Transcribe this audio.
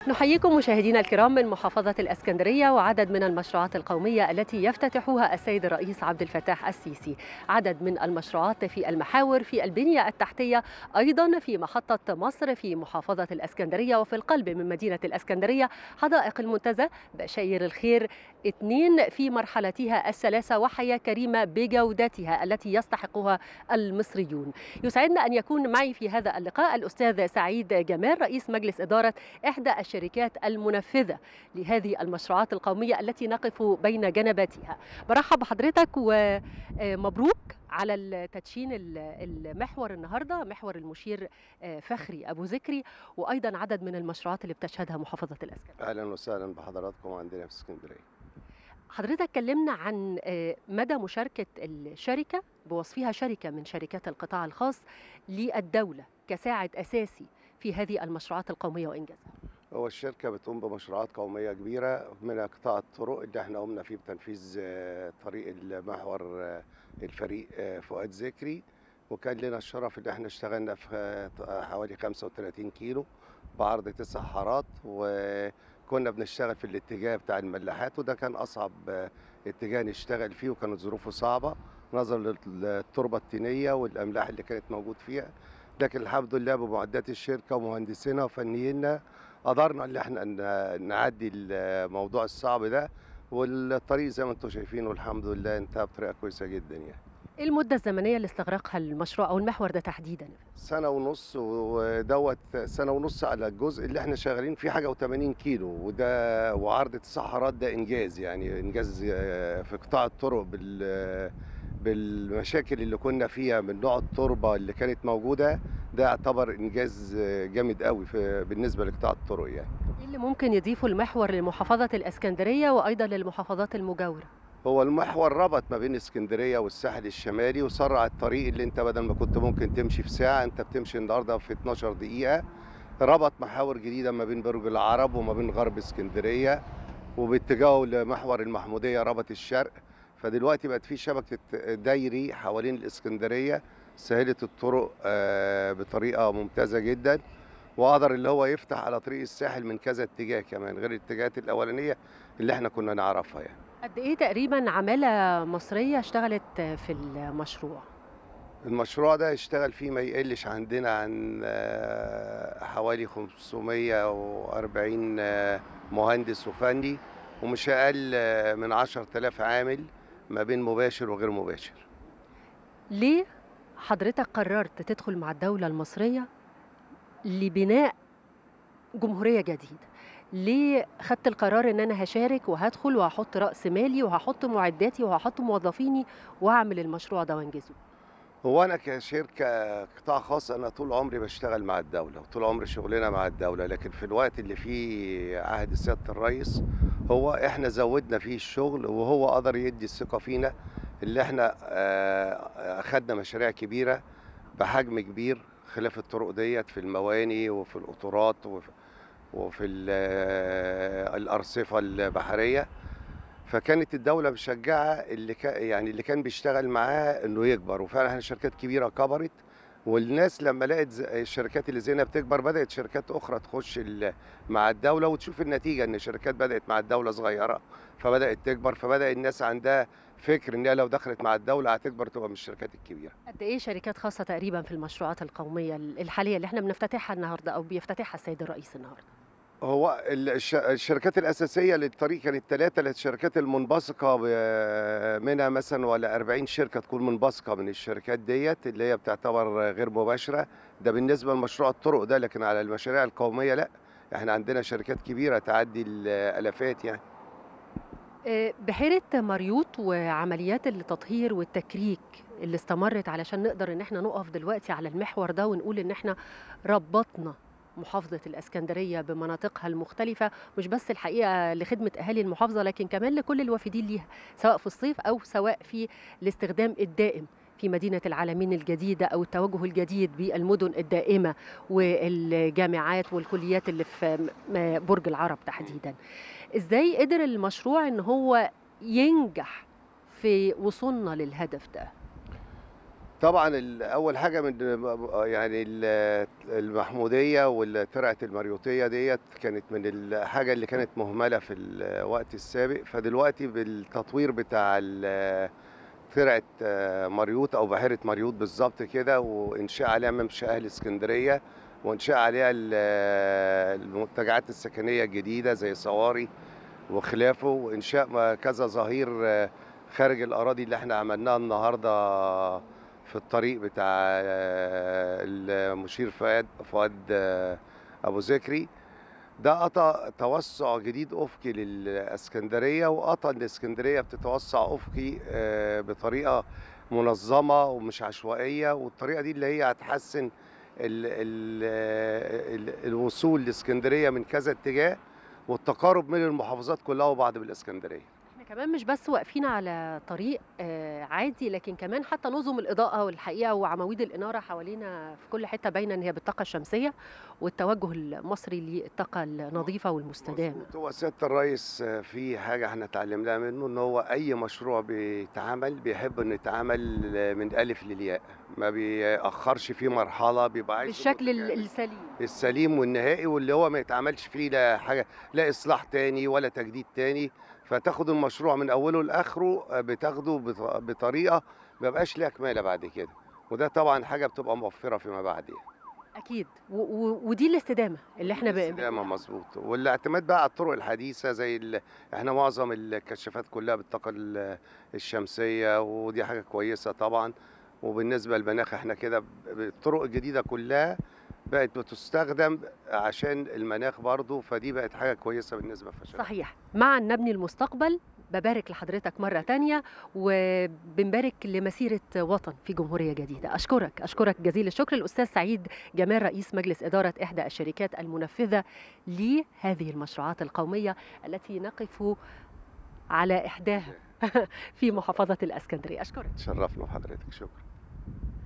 نحييكم مشاهدينا الكرام من محافظة الأسكندرية وعدد من المشروعات القومية التي يفتتحها السيد الرئيس عبد الفتاح السيسي عدد من المشروعات في المحاور في البنية التحتية أيضا في محطة مصر في محافظة الأسكندرية وفي القلب من مدينة الأسكندرية حدائق المنتزه بشاير الخير اثنين في مرحلتها الثلاثة وحياة كريمة بجودتها التي يستحقها المصريون يسعدنا أن يكون معي في هذا اللقاء الأستاذ سعيد جمال رئيس مجلس إدارة إحدى الشركات المنفذة لهذه المشروعات القومية التي نقف بين جنباتها برحب بحضرتك ومبروك على التدشين المحور النهاردة محور المشير فخري أبو ذكري وأيضا عدد من المشروعات اللي بتشهدها محافظة الأسكندرية اهلا وسهلا بحضراتكم عندنا في اسكندريه حضرتك كلمنا عن مدى مشاركة الشركة بوصفها شركة من شركات القطاع الخاص للدولة كساعد أساسي في هذه المشروعات القومية وإنجازها هو الشركه بتقوم بمشروعات قوميه كبيره من قطاع الطرق اللي احنا قمنا فيه بتنفيذ آه، طريق المحور آه، الفريق آه، فؤاد ذكري وكان لنا الشرف ان احنا اشتغلنا في آه، حوالي 35 كيلو بعرض تسع حارات وكنا بنشتغل في الاتجاه بتاع الملاحات وده كان اصعب آه، اتجاه نشتغل فيه وكانت ظروفه صعبه نظرا للتربه الطينيه والاملاح اللي كانت موجود فيها لكن الحمد لله بمعدات الشركه ومهندسينا وفنيينا قدرنا ان احنا ن- نعدي الموضوع الصعب ده والطريق زي ما انتم شايفينه الحمد لله انتهى بطريقه كويسه جدا يعني إيه المدة الزمنية اللي استغرقها المشروع أو المحور ده تحديدا سنه ونص ودوت سنه ونص على الجزء اللي احنا شغالين فيه حاجه و80 كيلو وده وعرض تسع حارات ده انجاز يعني انجاز آه، في قطاع الطرق بال بالمشاكل اللي كنا فيها من نوع التربه اللي كانت موجوده ده يعتبر انجاز آه، جامد قوي في بالنسبه لقطاع الطرق يعني إيه اللي ممكن يضيفه المحور لمحافظة الأسكندرية وأيضا للمحافظات المجاورة هو المحور ربط ما بين اسكندريه والساحل الشمالي وسرع الطريق اللي انت بدل ما كنت ممكن تمشي في ساعه انت بتمشي النهارده في 12 دقيقه ربط محاور جديده ما بين برج العرب وما بين غرب اسكندريه وباتجاهه لمحور المحموديه ربط الشرق فدلوقتي بقت في شبكه دايري حوالين الاسكندريه سهلت الطرق آه، بطريقه ممتازه جدا وقدر اللي هو يفتح على طريق الساحل من كذا اتجاه كمان غير الاتجاهات الاولانيه اللي احنا كنا نعرفها يعني قد إيه تقريبا عمالة مصرية اشتغلت في المشروع المشروع ده اشتغل فيه ما يقلش عندنا عن آه، حوالي 540 آه، مهندس وفني ومش أقل آه، من 10000 عامل ما بين مباشر وغير مباشر ليه حضرتك قررت تدخل مع الدولة المصرية لبناء جمهورية جديدة ليه خدت القرار ان انا هشارك وهدخل وهحط رأس مالي وهحط معداتي وهحط موظفيني واعمل المشروع ده وانجزه هو أنا كشركة قطاع خاص أنا طول عمري بشتغل مع الدولة وطول عمري شغلنا مع الدولة لكن في الوقت اللي فيه عهد سيادة الرئيس هو إحنا زودنا فيه الشغل وهو قدر يدي الثقة فينا اللي إحنا آه، أخدنا مشاريع كبيرة بحجم كبير خلاف الطرق ديت في المواني وفي القطورات وفي, وفي ال- آه، الأرصفة البحرية فكانت الدولة مشجعة اللي كان يعني اللي كان بيشتغل معاه انه يكبر وفعلا احنا شركات كبيرة كبرت والناس لما لقت ز- الشركات اللي زينا بتكبر بدأت شركات أخرى تخش ال- مع الدولة وتشوف النتيجة إن شركات بدأت مع الدولة صغيرة فبدأت تكبر فبدأ الناس عندها فكر إن هي لو دخلت مع الدولة هتكبر تبقى من الشركات الكبيرة قد ايه شركات خاصة تقريبا في المشروعات القومية الحالية اللي احنا بنفتتحها النهاردة او بيفتتحها السيد الرئيس النهاردة هو ال- الش- الشركات الأساسية للطريق كانت ثلاثة الشركات المنبثقة ب- منها مثلا ولا 40 شركة تكون منبثقة من الشركات ديت اللي هي بتعتبر غير مباشرة ده بالنسبة لمشروع الطرق ده لكن على المشاريع القومية لا احنا عندنا شركات كبيرة تعدي الآلافات يعني آه، بحيرة مريوط وعمليات التطهير والتكريك اللي استمرت علشان نقدر ان احنا نقف دلوقتي على المحور ده ونقول ان احنا ربطنا محافظة الإسكندرية بمناطقها المختلفة مش بس الحقيقة لخدمة أهالي المحافظة لكن كمان لكل الوافدين ليها سواء في الصيف أو سواء في الاستخدام الدائم في مدينة العالمين الجديدة أو التوجه الجديد بالمدن الدائمة والجامعات والكليات اللي في م- برج العرب تحديدا إزاي قدر المشروع إن هو ينجح في وصولنا للهدف ده طبعا ال- اول حاجه من يعني ال- المحموديه والترعه المريوطيه ديت كانت من الحاجه اللي كانت مهمله في الوقت السابق فدلوقتي بالتطوير بتاع ال- ترعه آه، مريوط او بحيره مريوط بالظبط كده وانشاء عليها ممشى اهل اسكندريه وانشاء عليها ال- المنتجعات السكنيه الجديده زي صواري وخلافه وانشاء ما- كذا ظهير آه، خارج الاراضي اللي احنا عملناها النهارده في الطريق بتاع آه، المشير فؤاد فؤاد آه، ابو ذكري ده قطع توسع جديد افقي للاسكندريه وقطع ان الاسكندريه بتتوسع افقي آه، بطريقه منظمه ومش عشوائيه والطريقه دي اللي هي هتحسن ال ال ال الوصول لاسكندريه من كذا اتجاه والتقارب من المحافظات كلها وبعض بالاسكندريه احنا كمان مش بس واقفين على طريق آه، عادي لكن كمان حتى نظم الإضاءة والحقيقة وعواميد الإنارة حوالينا في كل حتة باينة إن هي بالطاقة الشمسية والتوجه المصري للطاقة النظيفة والمستدامة مظبوط. هو سياده الرئيس آه، في حاجه احنا اتعلمناها منه ان هو اي مشروع بيتعمل بيحب انه يتعمل آه، من الف للياء ما بيأخرش فيه مرحله بيبقى عايز بالشكل ال- السليم السليم والنهائي واللي هو ما يتعملش فيه لا حاجه لا اصلاح تاني ولا تجديد تاني فتاخد المشروع من اوله لاخره آه، بتاخده بط- بطريقه ما بقاش ليها كماله بعد كده وده طبعا حاجه بتبقى موفره فيما بعد يعني. أكيد و- و- ودي الاستدامة اللي احنا بقى استدامه مظبوط والاعتماد بقى على الطرق الحديثه زي ال... احنا معظم الكشافات كلها بالطاقه ال- الشمسيه ودي حاجه كويسه طبعا وبالنسبه للمناخ احنا كده ب- الطرق الجديده كلها بقت بتستخدم عشان المناخ برضو فدي بقت حاجه كويسه بالنسبه لفشل صحيح معا نبني المستقبل ببارك لحضرتك مرة تانية وبنبارك لمسيرة وطن في جمهورية جديدة أشكرك أشكرك جزيل الشكر الأستاذ سعيد جمال رئيس مجلس إدارة إحدى الشركات المنفذة لهذه المشروعات القومية التي نقف على إحداها في محافظة الأسكندرية أشكرك تشرفنا بحضرتك شكرا